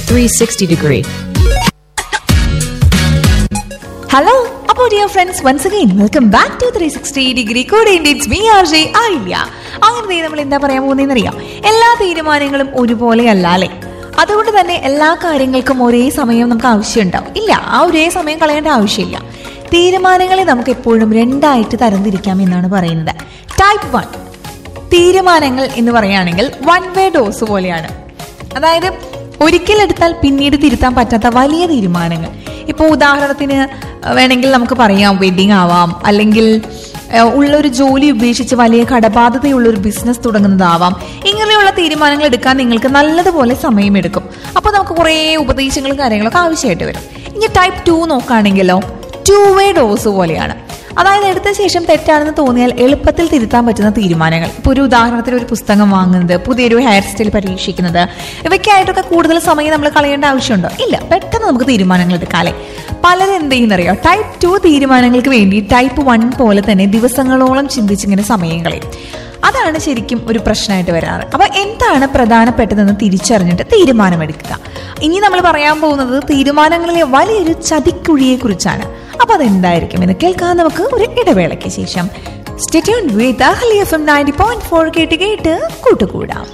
360 degree. Hello അപ്പോൾ dear friends once again welcome back to three sixty degree കൂടെ it's me R J ആയില്ല അങ്ങനെ ദേ നമ്മൾ എന്താ പറയാൻ പോകുന്നതെന്ന് അറിയാം എല്ലാ തീരുമാനങ്ങളും ഒരുപോലെ അല്ല അല്ലേ അതുകൊണ്ട് തന്നെ എല്ലാ കാര്യങ്ങൾക്കും ഒരേ സമയം നമുക്ക് ആവശ്യമുണ്ടാവും ഇല്ല ആ ഒരേ സമയം കളയേണ്ട ആവശ്യമില്ല തീരുമാനങ്ങളെ നമുക്ക് എപ്പോഴും രണ്ടായിട്ട് തരംതിരിക്കാം എന്നാണ് പറയുന്നത് ടൈപ്പ് വൺ തീരുമാനങ്ങൾ എന്ന് പറയുകയാണെങ്കിൽ വൺ വേ ഡോസ് പോലെയാണ് അതായത് ഒരിക്കലെടുത്താൽ പിന്നീട് തിരുത്താൻ പറ്റാത്ത വലിയ തീരുമാനങ്ങൾ ഇപ്പോൾ ഉദാഹരണത്തിന് വേണമെങ്കിൽ നമുക്ക് പറയാം വെഡിങ് ആവാം അല്ലെങ്കിൽ ഏഹ്, ഉള്ളൊരു ജോലി ഉപേക്ഷിച്ച് വലിയ കടബാധ്യതയുള്ള ഒരു ബിസിനസ് തുടങ്ങുന്നതാവാം ഇങ്ങനെയുള്ള തീരുമാനങ്ങൾ എടുക്കാൻ നിങ്ങൾക്ക് നല്ലതുപോലെ സമയമെടുക്കും അപ്പോൾ നമുക്ക് കുറേ ഉപദേശങ്ങളും കാര്യങ്ങളൊക്കെ ആവശ്യമായിട്ട് വരും ഇനി ടൈപ്പ് ടു നോക്കുകയാണെങ്കിലോ ടു വേ ഡോസ് പോലെയാണ് അതായത് എടുത്ത ശേഷം തെറ്റാണെന്ന് തോന്നിയാൽ എളുപ്പത്തിൽ തിരുത്താൻ പറ്റുന്ന തീരുമാനങ്ങൾ ഇപ്പോൾ ഒരു ഉദാഹരണത്തിന് ഒരു പുസ്തകം വാങ്ങുന്നത് പുതിയൊരു ഹെയർ സ്റ്റൈൽ പരീക്ഷിക്കുന്നത് ഇവയ്ക്കായിട്ടൊക്കെ കൂടുതൽ സമയം നമ്മൾ കളയേണ്ട ആവശ്യമുണ്ടോ ഇല്ല പെട്ടെന്ന് നമുക്ക് തീരുമാനങ്ങൾ എടുക്കാല്ലേ പലരും എന്ത് ചെയ്യുന്നറിയോ ടൈപ്പ് ടു തീരുമാനങ്ങൾക്ക് വേണ്ടി ടൈപ്പ് വൺ പോലെ തന്നെ ദിവസങ്ങളോളം ചിന്തിച്ചിങ്ങനെ സമയം കളയും അതാണ് ശരിക്കും ഒരു പ്രശ്നമായിട്ട് വരാറ് അപ്പൊ എന്താണ് പ്രധാനപ്പെട്ടതെന്ന് തിരിച്ചറിഞ്ഞിട്ട് തീരുമാനമെടുക്കുക ഇനി നമ്മൾ പറയാൻ പോകുന്നത് തീരുമാനങ്ങളിലെ വലിയൊരു ചതിക്കുഴിയെ കുറിച്ചാണ് അപ്പൊ അതെന്തായിരിക്കും എന്ന് കേൾക്കാൻ നമുക്ക് ഒരു ഇടവേളയ്ക്ക് ശേഷം stay tuned with Ahalia F M ninety point four കേട്ട് കേട്ട് കൂട്ടുകൂടാം